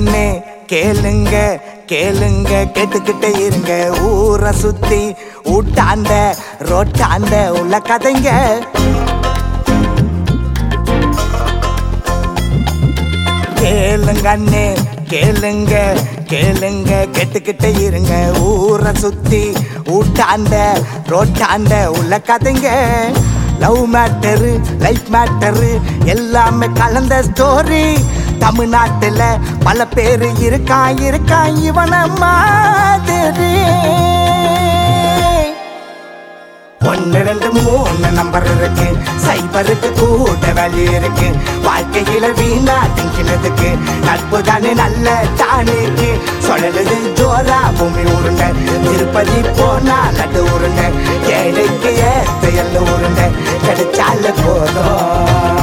கண்ணே கேளுங்க கேளுங்க கேட்டுக்கிட்டே இருங்க ஊரை சுத்தி ஊட்டாண்ட ரோட்டாண்ட உள்ள கதைங்க கேளுங்க அண்ணே கேளுங்க கேளுங்க கேட்டுக்கிட்டே இருங்க ஊரை சுத்தி ஊட்டாண்ட ரோட்டாண்ட உள்ள கதைங்க லவ் மேட்டரு லைஃப் மேட்டரு எல்லாமே கலந்த ஸ்டோரி தமிழ்நாட்டுல பல பேர் இருக்கான் இருக்கான் இவன மாதிரி ஒன்னு ரெண்டு மூணு நம்பர் இருக்கு சைபருக்கு கூட வழி இருக்கு வாழ்க்கையில வீணா திங்கிறதுக்கு நட்பு தானே நல்ல தானிக்கு சொல்லலுது ஜோரா பூமி உருண்ட திருப்பதி போனா நடு உருண்ட ஏழைக்கு ஏத்த எல்ல உருண்ட கிடைச்சால போதும்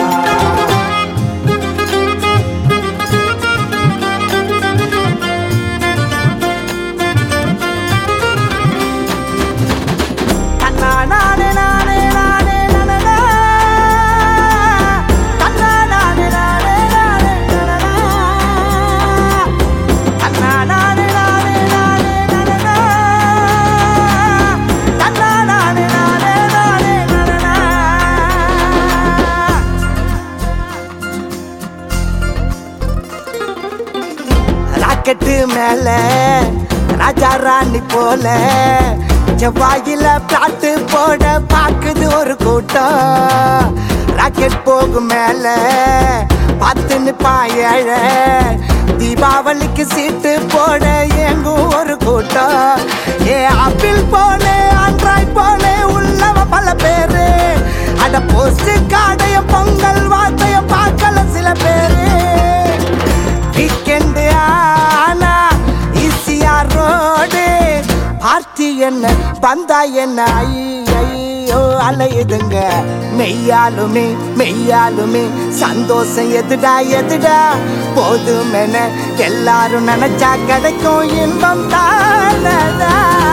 ராக்கெட்டு மேல ராஜா ராணி போல செவ்வாயில பிளாட்டு போட பாக்குது ஒரு கூட்டம் ராக்கெட் போகும் மேல பார்த்து நிப்பான் ஏழை தீபாவளிக்கு சீட்டு போட எங்கும் ஒரு கூட்டம் ஏ ஆப்பிள் போல ஆண்ட்ராய்ட் போல உள்ளவ பல பேரு அட போஸ்ட் காடையும் பொங்கல் வார்த்தையும் பார்க்கல சில பேரு வீக்கெண்டு ஆனா ஈஸியா ரோடு பார்ட்டி என்ன பந்தா என்ன ஐயோ அலையுதுங்க மெய்யாலுமே மெய்யாலுமே சந்தோஷம் எதுடா எதுடா போதுமென எல்லாரும் நினைச்சா கிடைக்கும் இன்பம் தானடா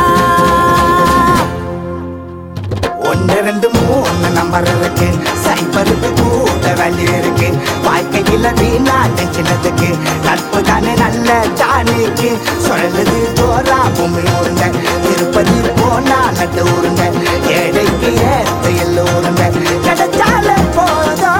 ஒன்னு ரெண்டு மூணு நம்பர் இருக்கு சைபருக்கு கூட வழி இருக்கு வாழ்க்கையில வீணா சின்னதுக்கு நட்பு தானே நல்ல தானிக்கு சொல்லுது தோரா பூமி உருண்ட திருப்பதி போனா நட்டு உருண்ட ஏழைக்கு ஏத்த எல்லு உருண்ட கிடைச்சால போதும்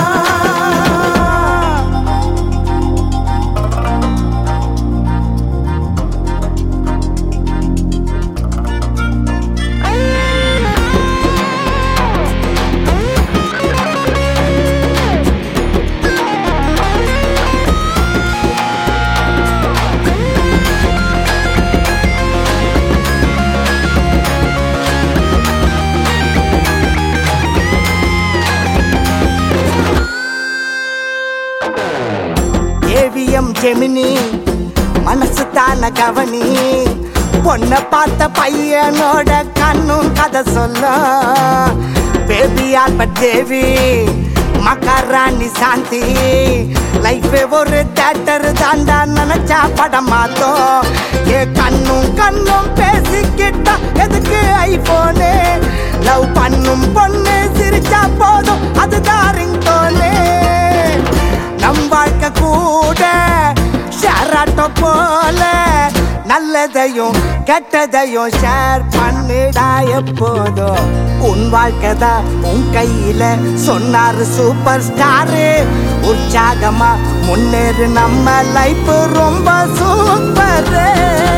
ஏவிஎம் ஜெமினி மனசு தான கவனி பொண்ண பார்த்த பையனோட கண்ணும் கதை சொல்ல பேபி ஆல்பர்ட் தேவி மகாராணி சாந்தி லைஃபே ஒரு தேட்டர் தாண்டா நினைச்சா படம் மாத்தோம் ஏ கண்ணும் கண்ணும் பேசிக்கிட்டா எதுக்கு ஐபோனு லவ் பண்ணும் பொண்ணு சிரிச்சா போதும் அதுதான் ரிங்டோனு நம் வாழ்க்கை கூட ஷேராட்டோ போல நல்லதையும் கெட்டதையும் ஷேர் பண்ணிடா எப்போதும் உன் வாழ்க்கை தான் உன் கையில சொன்னாரு சூப்பர் ஸ்டாரு உற்சாகமா முன்னேறு நம்ம லைஃப் ரொம்ப சூப்பரு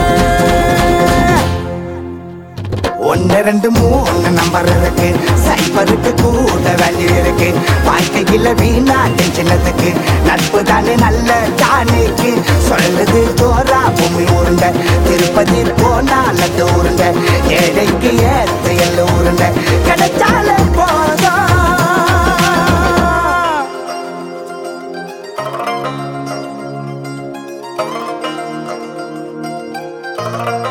ஒன்னு ரெண்டு மூணு நம்பர் இருக்கு சைபருக்கு கூட வழி இருக்கு வாழ்க்கையில வீணா சின்னதுக்கு நட்பு தானே நல்ல தானிக்கு சொல்லுது ஜோரா பூமி உருண்ட திருப்பதி போனா லட்டு உருண்ட ஏழைக்கு ஏத்த எல்லு உருண்ட கிடைச்சால போதும் Thank